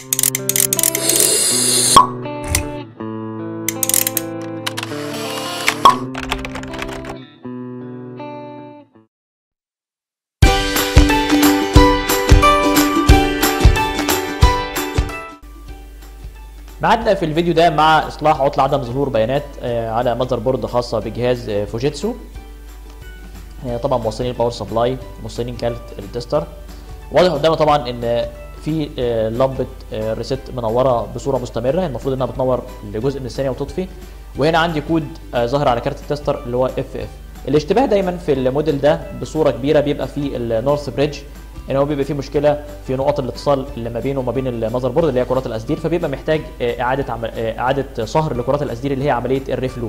معدنا في الفيديو ده مع اصلاح عطل عدم ظهور بيانات آه، على ماذر بورد خاصه بجهاز آه، فوجيتسو آه، طبعا موصلين الباور سبلاي موصلين كارت التستر واضح قدامنا طبعا ان في آه، لمبه آه، ريست منوره بصوره مستمره المفروض انها بتنور لجزء من الثانيه وتطفي وهنا عندي كود آه، ظاهر على كارت التستر اللي هو اف اف الاشتباه دايما في الموديل ده بصوره كبيره بيبقى في النورث بريدج ان هو بيبقى فيه مشكله في نقط الاتصال اللي ما بينه وما بين المذر بورد اللي هي كرات الاسدير فبيبقى محتاج آه، اعاده عمل آه، اعاده صهر لكرات الاسدير اللي هي عمليه الريفلو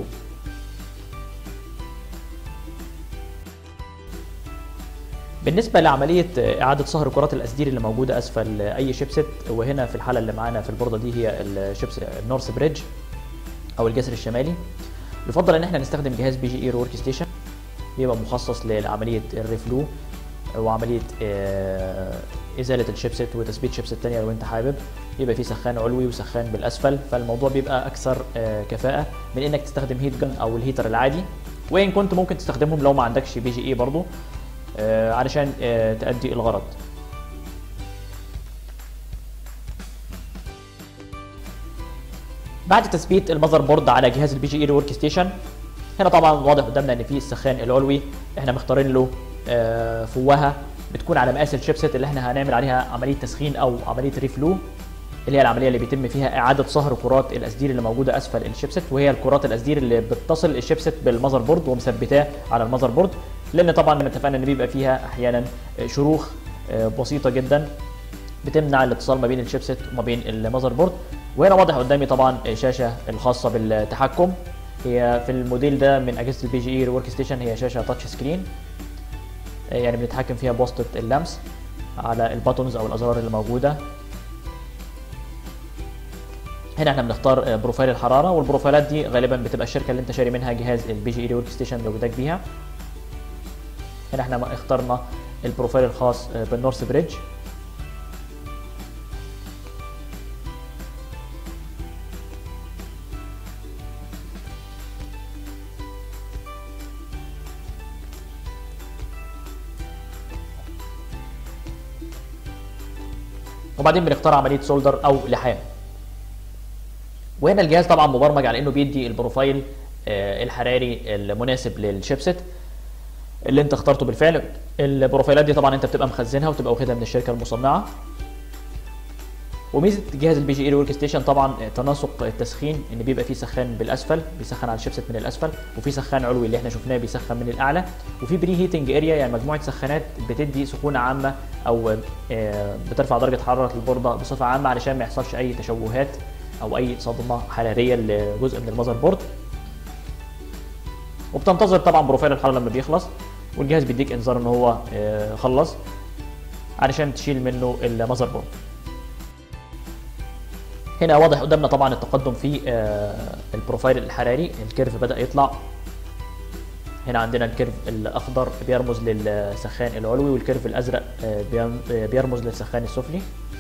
بالنسبه لعمليه آه، اعاده صهر كرات الاسدير اللي موجوده اسفل آه، اي شيبسيت وهنا في الحاله اللي معانا في البورده دي هي الشيبس النورث بريدج او الجسر الشمالي يفضل ان احنا نستخدم جهاز بي جي اي ورك ستيشن بيبقى مخصص لعمليه الريفلو وعمليه آه، ازاله الشيبسيت وتثبيت شيبسيت تانية لو انت حابب يبقى في سخان علوي وسخان بالاسفل فالموضوع بيبقى اكثر آه، كفاءه من انك تستخدم هيت جن او الهيتر العادي وان كنت ممكن تستخدمهم لو ما عندكش بي جي اي برضو آه، علشان آه، تأدي الغرض بعد تثبيت المذر بورد على جهاز البي جي اي ورك ستيشن هنا طبعا واضح قدامنا ان في السخان العلوي احنا مختارين له آه، فوهه بتكون على مقاس الشيبسيت اللي احنا هنعمل عليها عمليه تسخين او عمليه ريفلو اللي هي العمليه اللي بيتم فيها اعاده صهر كرات الاسدير اللي موجوده اسفل الشيبسيت وهي الكرات الاسدير اللي بتصل الشيبسيت بالمذر بورد ومثبتاه على المذر بورد لان طبعا ما اتفقنا ان بيبقى فيها احيانا شروخ آه، بسيطه جدا بتمنع الاتصال ما بين الشيبسيت وما بين المذر بورد وهنا واضح قدامي طبعا شاشه الخاصه بالتحكم هي في الموديل ده من اجهزه البي جي اي ورك ستيشن هي شاشه تاتش سكرين آه، يعني بنتحكم فيها بواسطه اللمس على الباتونز او الازرار اللي موجوده هنا احنا بنختار آه، بروفايل الحراره والبروفايلات دي غالبا بتبقى الشركه اللي انت شاري منها جهاز البي جي اي ورك ستيشن جودك بيها هنا احنا ما اخترنا البروفايل الخاص آه، بالنورث بريدج وبعدين بنختار عمليه سولدر او لحام وهنا الجهاز طبعا مبرمج على انه بيدي البروفايل آه، الحراري المناسب للشيبسيت اللي انت اخترته بالفعل البروفايلات دي طبعا انت بتبقى مخزنها وتبقى واخدها من الشركه المصنعه وميزه جهاز البي جي اي ورك ستيشن طبعا تناسق التسخين ان بيبقى فيه سخان بالاسفل بيسخن على الشيبسيت من الاسفل وفي سخان علوي اللي احنا شفناه بيسخن من الاعلى وفي بري هيتنج اريا يعني مجموعه سخانات بتدي سخونه عامه او آه، بترفع درجه حراره البورده بصفه عامه علشان ما يحصلش اي تشوهات او اي صدمه حراريه لجزء من المذر بورد وبتنتظر طبعا بروفايل الحراره لما بيخلص والجهاز بيديك انذار ان هو آه، خلص علشان تشيل منه المذر بورد هنا واضح قدامنا طبعا التقدم في آه، البروفايل الحراري الكيرف بدا يطلع هنا عندنا الكيرف الاخضر بيرمز للسخان العلوي والكيرف الازرق آه، بيم- آه، بيرمز للسخان السفلي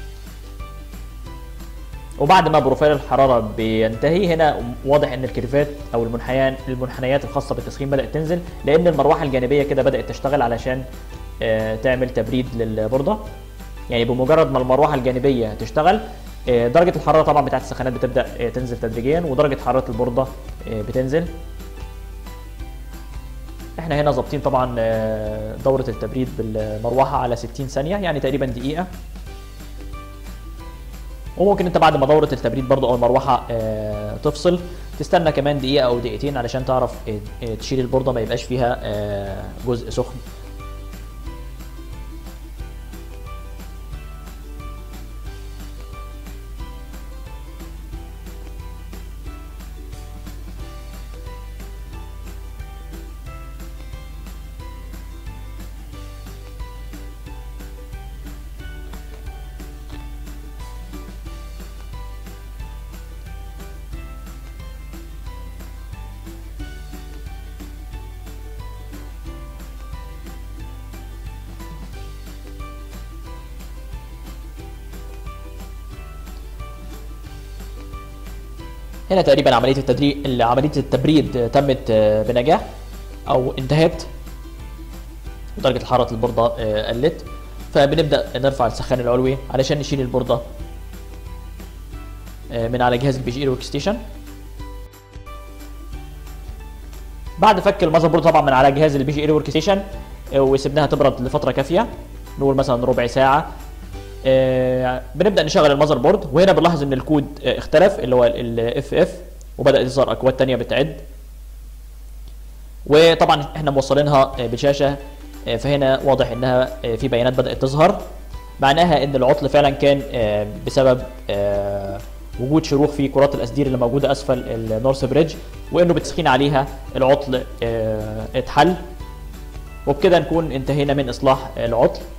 وبعد ما بروفايل الحراره بينتهي هنا واضح ان الكيرفات او المنحنيات المنحنيات الخاصه بالتسخين بدات تنزل لان المروحه الجانبيه كده بدات تشتغل علشان آه، تعمل تبريد للبورده يعني بمجرد ما المروحه الجانبيه تشتغل آه، درجه الحراره طبعا بتاعت السخانات بتبدا آه، تنزل تدريجيا ودرجه حراره البورده آه، بتنزل احنا هنا ظابطين طبعا آه، دوره التبريد بالمروحه على 60 ثانيه يعني تقريبا دقيقه وممكن انت بعد ما دوره التبريد برضو او المروحه آه، تفصل تستنى كمان دقيقه او دقيقتين علشان تعرف آه، آه، تشيل البورده ما يبقاش فيها آه، جزء سخن هنا تقريبا عمليه التدريب عمليه التبريد تمت بنجاح او انتهت ودرجه حراره البورده قلت فبنبدا نرفع السخان العلوي علشان نشيل البورده من على جهاز البي جي اي ورك ستيشن بعد فك المذر بورد طبعا من على جهاز البي جي اي ورك ستيشن وسبناها تبرد لفتره كافيه نقول مثلا ربع ساعه بنبدا نشغل المذر بورد وهنا بنلاحظ ان الكود اختلف اللي هو الاف اف وبدات تظهر اكواد ثانيه بتعد وطبعا احنا موصلينها بشاشه فهنا واضح انها في بيانات بدات تظهر معناها ان العطل فعلا كان بسبب وجود شروخ في كرات الاسدير اللي موجوده اسفل النورث بريدج وانه بتسخين عليها العطل اتحل وبكده نكون انتهينا من اصلاح العطل